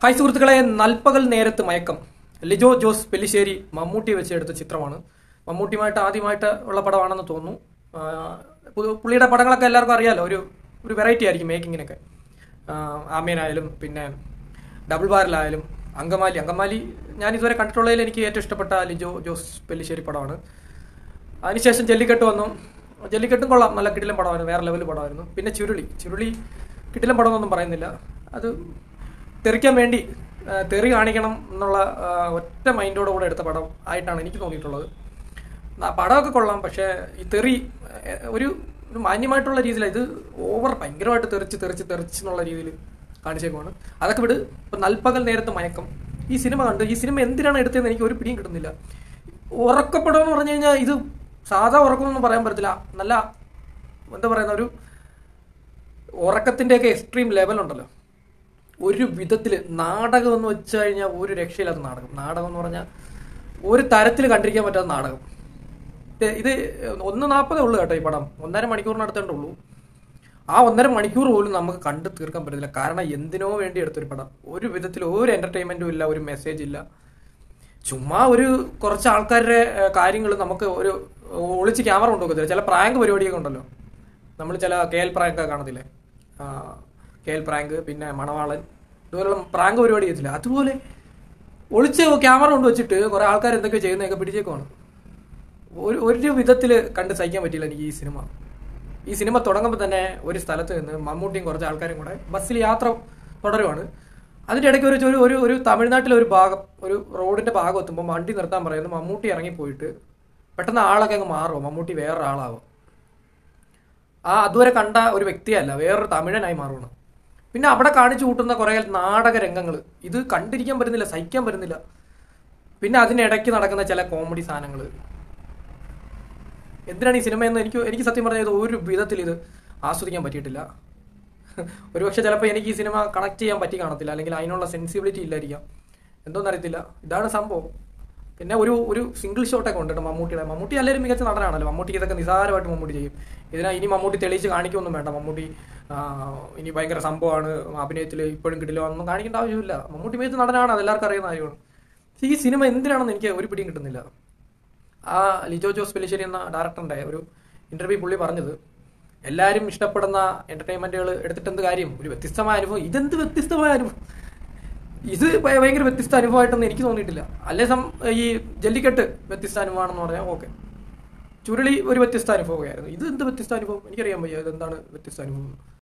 hi സുഹൃത്തുക്കളെ നൽപ്പകൽ നേരത്ത് മയക്കം ലിജോ ജോസ് പെല്ലിശ്ശേരി മമ്മൂട്ടി വെച്ച് എടുത്ത ചിത്രമാണ് മമ്മൂട്ടിയുമായിട്ട് ആദ്യമായിട്ട് ഉള്ള പടമാണെന്ന് തോന്നുന്നു ആ, പു- പുള്ളിയുടെ പടങ്ങളൊക്കെ എല്ലാവർക്കും അറിയാലോ ഒരു ഒരു വെറൈറ്റി ആയിരിക്കും മേക്കിങ്ങിനൊക്കെ ആമേനായാലും പിന്നെ ഡബിൾ ബാരലായാലും അങ്കമാലി അങ്കമാലി ഞാൻ ഇതുവരെ കണ്ടിട്ടുള്ളതിൽ എനിക്ക് ഏറ്റവും ഇഷ്ടപ്പെട്ട ലിജോ ജോസ് പെല്ലിശ്ശേരി പടമാണ് അതിനുശേഷം ജല്ലിക്കെട്ട് വന്നു ജല്ലിക്കെട്ടും കൊള്ളാം നല്ല കിടിലം പടമായിരുന്നു വേറെ ലെവൽ പടമായിരുന്നു പിന്നെ ചുരുളി ചുരുളി കിടിലം പടമൊന്നും പറയുന്നില്ല അത് തെറിക്കാൻ വേണ്ടി ആ, തെറി കാണിക്കണം എന്നുള്ള ആ, ഒറ്റ മൈൻഡോടെ കൂടെ എടുത്ത പടം ആയിട്ടാണ് എനിക്ക് തോന്നിയിട്ടുള്ളത് ആ, പടമൊക്കെ കൊള്ളാം പക്ഷേ ഈ തെറി ഏ, ഒരു ഒരു മാന്യമായിട്ടുള്ള രീതിയിലാണ് ഇത് ഓവർ ഭയങ്കരമായിട്ട് തെറിച്ച് തെറിച്ച് തെറിച്ച് എന്നുള്ള രീതിയിൽ കാണിച്ചേക്കുവാണ് അതൊക്കെ വിട് ഇപ്പം നൽപ്പകൽ നേരത്തെ മയക്കം ഈ സിനിമ കണ്ട് ഈ സിനിമ എന്തിനാണ് എടുത്തതെന്ന് എനിക്ക് ഒരു പിടിയും കിട്ടുന്നില്ല ഉറക്കപ്പടം എന്ന് പറഞ്ഞു കഴിഞ്ഞാൽ ഇത് സാധാ ഉറക്കമൊന്നും പറയാൻ പറ്റത്തില്ല നല്ല എന്താ പറയുന്ന ഒരു ഉറക്കത്തിൻ്റെയൊക്കെ എക്സ്ട്രീം ലെവൽ ഉണ്ടല്ലോ ഒരു വിധത്തിൽ നാടകം എന്ന് വെച്ച് കഴിഞ്ഞാൽ ഒരു രക്ഷയില്ലാത്ത നാടകം നാടകം എന്ന് പറഞ്ഞാൽ ഒരു തരത്തിൽ കണ്ടിരിക്കാൻ പറ്റാത്ത നാടകം ഇത് ഇത് ഒന്ന് നാൽപ്പതേ ഉള്ളൂ കേട്ടോ ഈ പടം ഒന്നര മണിക്കൂറിനടുത്തേ ഉള്ളൂ ആ ഒന്നര മണിക്കൂർ പോലും നമുക്ക് കണ്ടു തീർക്കാൻ പറ്റത്തില്ല കാരണം എന്തിനോ വേണ്ടി എടുത്തൊരു പടം ഒരു വിധത്തിൽ ഒരു എന്റർടൈൻമെന്റും ഇല്ല ഒരു മെസ്സേജ് ഇല്ല ചുമ്മാ ഒരു കുറച്ച് ആൾക്കാരുടെ കാര്യങ്ങൾ നമുക്ക് ഒരു ഒളിച്ച് ക്യാമറ കൊണ്ടുപോകത്തില്ല ചില പ്രാങ്ക് പരിപാടിയൊക്കെ ഉണ്ടല്ലോ നമ്മൾ ചില കെ എൽ പ്രാങ്ക് ഒക്കെ കാണത്തില്ലേ ആ, കെ എൽ പ്രാങ്ക് പിന്നെ മണവാളൻ ഇതുപോലുള്ള പ്രാങ്ക് പരിപാടി ചെയ്തില്ല അതുപോലെ ഒളിച്ച് ക്യാമറ കൊണ്ട് വെച്ചിട്ട് കുറെ ആൾക്കാർ എന്തൊക്കെ ചെയ്യുന്നതൊക്കെ പിടിച്ചേക്കുവാണ് ഒരു ഒരു വിധത്തിൽ കണ്ട് സഹിക്കാൻ പറ്റിയില്ല എനിക്ക് ഈ സിനിമ ഈ സിനിമ തുടങ്ങുമ്പോൾ തന്നെ ഒരു സ്ഥലത്ത് നിന്ന് മമ്മൂട്ടിയും കുറച്ച് ആൾക്കാരും കൂടെ ബസ്സിൽ യാത്ര തുടരുവാണ് അതിൻ്റെ ഇടയ്ക്ക് ഒരു ഒരു ഒരു ഒരു തമിഴ്നാട്ടിലെ ഒരു ഭാഗം ഒരു റോഡിന്റെ ഭാഗം എത്തുമ്പോൾ വണ്ടി നിർത്താൻ പറയുന്നു മമ്മൂട്ടി ഇറങ്ങിപ്പോയിട്ട് പെട്ടെന്ന് ആളൊക്കെ അങ്ങ് മാറും മമ്മൂട്ടി വേറൊരു ആളാവും ആ അതുവരെ കണ്ട ഒരു വ്യക്തിയല്ല വേറൊരു തമിഴനായി മാറുകയാണ് പിന്നെ അവിടെ കാണിച്ചു കൂട്ടുന്ന കുറേ നാടക രംഗങ്ങൾ ഇത് കണ്ടിരിക്കാൻ പറ്റുന്നില്ല സഹിക്കാൻ പറ്റുന്നില്ല പിന്നെ അതിനിടയ്ക്ക് നടക്കുന്ന ചില കോമഡി സാധനങ്ങൾ എന്തിനാണ് ഈ സിനിമ എന്ന് എനിക്ക് എനിക്ക് സത്യം പറഞ്ഞത് ഒരു വിധത്തിൽ ഇത് ആസ്വദിക്കാൻ പറ്റിയിട്ടില്ല ഒരുപക്ഷെ ചിലപ്പോൾ എനിക്ക് ഈ സിനിമ കണക്ട് ചെയ്യാൻ പറ്റി കാണത്തില്ല അല്ലെങ്കിൽ അതിനുള്ള സെൻസിബിലിറ്റി ഇല്ലായിരിക്കാം എന്തോന്നറിയത്തില്ല ഇതാണ് സംഭവം പിന്നെ ഒരു ഒരു സിംഗിൾ ഷോട്ടൊക്കെ ഉണ്ട് കേട്ടോ മമ്മൂട്ടിയുടെ മമ്മൂട്ടി എല്ലാവരും മികച്ച നടനാണല്ലോ മമ്മൂട്ടിക്ക് ഇതൊക്കെ നിസാരമായിട്ട് മമ്മൂട്ടി ചെയ്യും ഇതിനാ ഇനി മമ്മൂട്ടി തെളിയിച്ച് കാണിക്കൊന്നും വേണ്ട മമ്മൂട്ടി ആ, ഇനി ഭയങ്കര സംഭവമാണ് അഭിനയത്തിൽ ഇപ്പോഴും കിട്ടില്ല ഒന്നും കാണിക്കേണ്ട ആവശ്യമില്ല മമ്മൂട്ടി മികച്ച നടനാണ് അതെല്ലാവർക്കും അറിയുന്ന കാര്യമാണ് പക്ഷേ ഈ സിനിമ എന്തിനാണെന്ന് എനിക്ക് ഒരു പിടിയും കിട്ടുന്നില്ല ആ ലിജോ ജോസ് പെലിശ്ശേരി എന്ന ഡയറക്ടറിന്റെ ഒരു ഇന്റർവ്യൂ പുള്ളി പറഞ്ഞത് എല്ലാവരും ഇഷ്ടപ്പെടുന്ന എന്റർടൈൻമെന്റുകൾ എടുത്തിട്ട് എന്ത് കാര്യം ഒരു വ്യത്യസ്തമായ അനുഭവം ഇതെന്ത് വ്യത്യസ്തമായ അനുഭവം ഇത് ഭയ- ഭയങ്കര വ്യത്യസ്ത അനുഭവമായിട്ടൊന്നും എനിക്ക് തോന്നിയിട്ടില്ല അല്ലേ സം ഈ ജല്ലിക്കെട്ട് വ്യത്യസ്ത അനുഭവമാണെന്ന് പറഞ്ഞാൽ ഓക്കെ ചുരുളി ഒരു വ്യത്യസ്ത അനുഭവമായിരുന്നു ഇത് എന്ത് വ്യത്യസ്ത അനുഭവം എനിക്കറിയാൻ വയ്യ ഇതെന്താണ് വ്യത്യസ്ത അനുഭവം